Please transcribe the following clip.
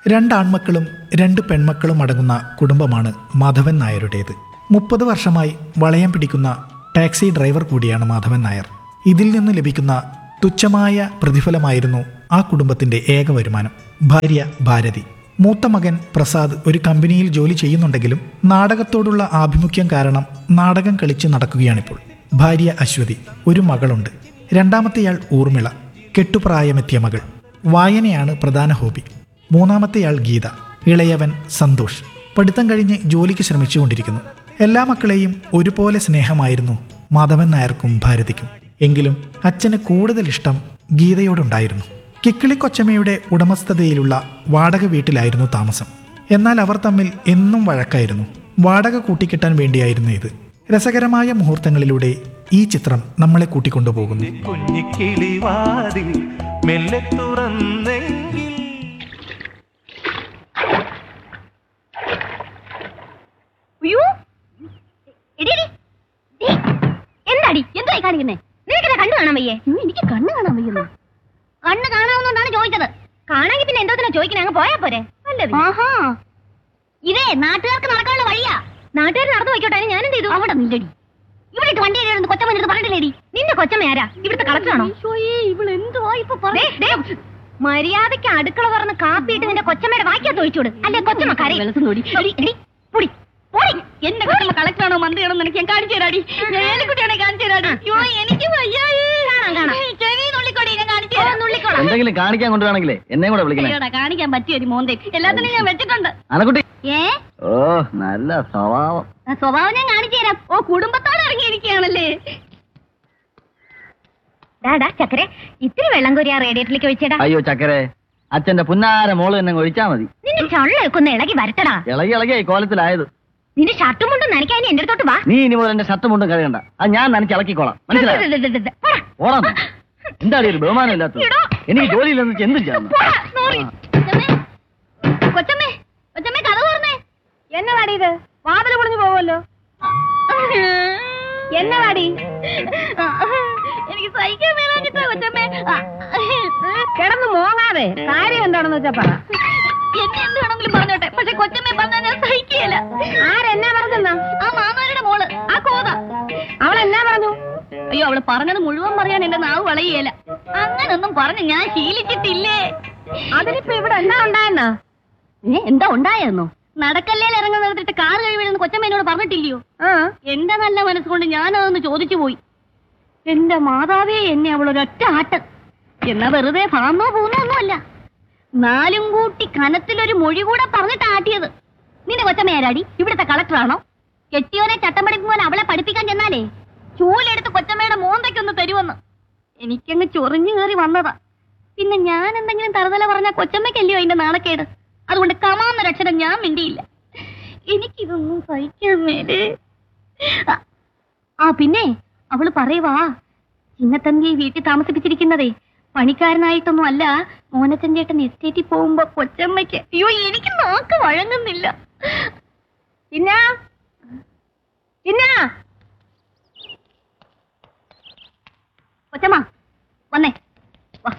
രണ്ടാൺമക്കളും രണ്ട് പെൺമക്കളും അടങ്ങുന്ന കുടുംബമാണ് മാധവൻ നായരുടേത് മുപ്പത് വർഷമായി വളയം പിടിക്കുന്ന ടാക്സി ഡ്രൈവർ കൂടിയാണ് മാധവൻ നായർ ഇതിൽ നിന്ന് ലഭിക്കുന്ന തുച്ഛമായ പ്രതിഫലമായിരുന്നു ആ കുടുംബത്തിന്റെ ഏക വരുമാനം ഭാര്യ ഭാരതി മൂത്ത മകൻ പ്രസാദ് ഒരു കമ്പനിയിൽ ജോലി ചെയ്യുന്നുണ്ടെങ്കിലും നാടകത്തോടുള്ള ആഭിമുഖ്യം കാരണം നാടകം കളിച്ച് നടക്കുകയാണിപ്പോൾ ഭാര്യ അശ്വതി ഒരു മകളുണ്ട് രണ്ടാമത്തെയാൾ ഊർമിള കെട്ടുപ്രായമെത്തിയ മകൾ വായനയാണ് പ്രധാന ഹോബി മൂന്നാമത്തെയാൾ ഗീത ഇളയവൻ സന്തോഷ് പഠിത്തം കഴിഞ്ഞ് ജോലിക്ക് ശ്രമിച്ചുകൊണ്ടിരിക്കുന്നു എല്ലാ മക്കളെയും ഒരുപോലെ സ്നേഹമായിരുന്നു മാധവൻ നായർക്കും ഭാരതിക്കും എങ്കിലും അച്ഛന് കൂടുതൽ ഇഷ്ടം ഗീതയോടുണ്ടായിരുന്നു കിക്കിളി കൊച്ചമ്മയുടെ ഉടമസ്ഥതയിലുള്ള വാടക വീട്ടിലായിരുന്നു താമസം എന്നാൽ അവർ തമ്മിൽ എന്നും വഴക്കായിരുന്നു വാടക കൂട്ടിക്കിട്ടാൻ വേണ്ടിയായിരുന്നു ഇത് രസകരമായ മുഹൂർത്തങ്ങളിലൂടെ ഈ ചിത്രം നമ്മളെ കൂട്ടിക്കൊണ്ടുപോകുന്നു കുഞ്ഞിക്കിളിവാതിൽ മെല്ലെ തുറന്നെങ്കിൽ അയ്യോ എടി, എടി. ദേ, എന്താടി എന്തായി കാണിക്കുന്നേ നിനക്കെന്നെ കണ്ണു കാണാൻ വയ്യേ അയ്യോ, എനിക്ക് കണ്ണ് കാണാൻ വയ്യുന്നു കണ്ണ് കാണാവുന്നോണ്ടാണ് ചോദിച്ചത് കാണാമെങ്കിൽ പിന്നെ എന്തോത്തിനാ ചോദിക്കണേ അങ്ങ് പോയാ പോരെ ആഹാ ഇതേ നാട്ടുകാർക്ക് നടക്കാനുള്ള വഴിയാ നാട്ടുകാർ നടന്നു പോയിക്കോട്ടെ അതിന് ഞാൻ എന്ത് ചെയ്തു അവിടെ നില്ലടി ഇവിടെ വണ്ടി കൊച്ചമ്മ എടുത്ത് പറഞ്ഞിട്ടില്ലേടി നിന്റെ കൊച്ചമ്മ ആരാ ഇവിടുത്തെ കളക്ടറാണോ മര്യാദയ്ക്ക് അടുക്കള തുറന്ന് കാപ്പിയിട്ട് നിന്റെ കൊച്ചമ്മയുടെ വാക്കിയാ തൊഴിച്ചോട് അല്ലെ കൊച്ചമ്മ കരയും എന്റെ കൊച്ചമ്മ കളക്ടറാണോ മന്ത്രിയാണോ നിനക്ക് ഞാൻ കാണിച്ചു തരാടി ഏലിക്കുട്ടിയാണെ കാണിച്ചു തരാടി അയ്യോ എനിക്ക് വയ്യായേ കാണാം കാണാം ചെവി നുള്ളിക്കോടി ഞാൻ കാണിച്ചു തരാം നുള്ളിക്കോളാം എന്തെങ്കിലും കാണിക്കാൻ കൊണ്ടുവരാണെങ്കിലേ എന്നെ കൂടെ വിളിക്കണേ അയ്യോടാ കാണിക്കാൻ പറ്റിയ ഒരു മോന്തേ എല്ലാത്തിനും ഞാൻ വെച്ചിട്ടുണ്ട് അനക്കുട്ടി ഏ ഓ നല്ല സ്വഭാവം ആ സ്വഭാവം ഞാൻ കാണിച്ചു തരാം ഓ കുടുംബത്തോടെ ഇറങ്ങിയിരിക്കുകയാണല്ലേ ഡാടാ ചക്കരെ ഇത്തിരി വെള്ളം കോരി ആ റേഡിയേറ്ററിലേക്ക് ഒഴിച്ചേടാ അയ്യോ ചക്കരെ അച്ഛന്റെ പുന്നാര മോള് തന്നെ ഒഴിച്ചാ മതി നിന്റെ ചൊള്ളൊക്കെ ഇളകി വരട്ടടാ ഇളകി ഇളകിയ ഈ കോലത്തിലായത് നിന്റെ ഷർട്ടും മുണ്ടും നനയ്ക്കാൻ എന്റെ അടുത്തോട്ട് വാ നീ ഇനി മുതൽ എന്റെ ഷർട്ട് മുണ്ടും കഴുകണ്ട അത് ഞാൻ നനച്ച് ഇളക്കിക്കോളാം മനസ്സിലായോ പോടാ. ഓടാം എന്താണ് ഒരു ബഹുമാനം ഇല്ലാത്തത് എടോ. എനിക്ക് ജോലിയില്ലെന്ന് വെച്ച് എന്തും ചെയ്യാം പോടാ, നോറി. കൊച്ചമ്മേ, കൊച്ചമ്മേ കൊച്ചമ്മേ കഥ പറഞ്ഞേ എന്നതാടി ഇത് വാതിൽ പൊളിഞ്ഞു പോവല്ലോ എന്നതാടി എനിക്ക് സഹിക്കാൻ മേലാഞ്ഞിട്ടാ കൊച്ചമ്മേ കിടന്ന് മോങ്ങാതെ കാര്യം എന്താണെന്ന് വെച്ചാ പറ എന്നെ എന്ത് വേണമെങ്കിലും പറഞ്ഞോട്ടെ പക്ഷെ കൊച്ചമ്മേ പറഞ്ഞാൽ ഞാൻ സഹിക്കുകയില്ല ആരെന്നാ പറഞ്ഞെന്നാ ആ മാമാരുടെ മോള് ആ കോത അവൾ എന്നാ പറഞ്ഞു അയ്യോ അവള് പറഞ്ഞത് മുഴുവൻ പറയാൻ എന്റെ നാവ് വളയുകയില്ല അങ്ങനൊന്നും പറഞ്ഞ് ഞാൻ ശീലിച്ചിട്ടില്ലേ അതിനിപ്പോ ഇവിടെ എന്താ ഉണ്ടായെന്നാ ഏ എന്താ ഉണ്ടായെന്നോ നടക്കല്ലേൽ ഇറങ്ങാൻ നിർത്തിട്ട് കാർ കഴിവില്ലെന്ന് കൊച്ചമ്മ എന്നോട് പറഞ്ഞിട്ടില്ലയോ എന്റെ നല്ല മനസ്സുകൊണ്ട് ഞാൻ അതൊന്ന് ചോദിച്ചു പോയി എന്റെ മാതാവേ എന്നെ അവൾ ഒരൊറ്റ ആട്ട് എന്നാ വെറുതെ ഭാന്നോ പൂന്നോ ഒന്നുമല്ല നാലും കൂട്ടി കനത്തിലൊരു മൊഴി കൂടെ പറഞ്ഞിട്ട് ആട്ടിയത് നിന്റെ കൊച്ചമ്മയാരാടി ഇവിടുത്തെ കളക്ടറാണോ കെട്ടിയോനെ ചട്ടം പഠിക്കുമ്പോൾ അവളെ പഠിപ്പിക്കാൻ ചെന്നാലേ ചൂലെടുത്ത് കൊച്ചമ്മയുടെ മോന്തയ്ക്കൊന്ന് തരുമെന്ന് എനിക്കങ്ങ് ചൊറിഞ്ഞു കയറി വന്നതാ പിന്നെ ഞാൻ എന്തെങ്കിലും തറുതല പറഞ്ഞ കൊച്ചമ്മയ്ക്കല്ലയോ അതിന്റെ നാണക്കേട് അതുകൊണ്ട് കമാന്നൊരക്ഷരം ഞാൻ മിണ്ടിയില്ല എനിക്കിതൊന്നും സഹിക്കാൻ മേലേ ആ, ആ പിന്നെ അവള് പറയുവാ ചിന്നത്തമ്പിയെ വീട്ടിൽ താമസിപ്പിച്ചിരിക്കുന്നതേ പണിക്കാരനായിട്ടൊന്നും അല്ല മോനച്ചൻ ചേട്ടൻ എസ്റ്റേറ്റിൽ പോകുമ്പോ കൊച്ചമ്മയ്ക്ക് അയ്യോ എനിക്ക് നാക്ക് വഴങ്ങുന്നില്ല പിന്നെ പിന്നെ കൊച്ചമ്മ വന്നേ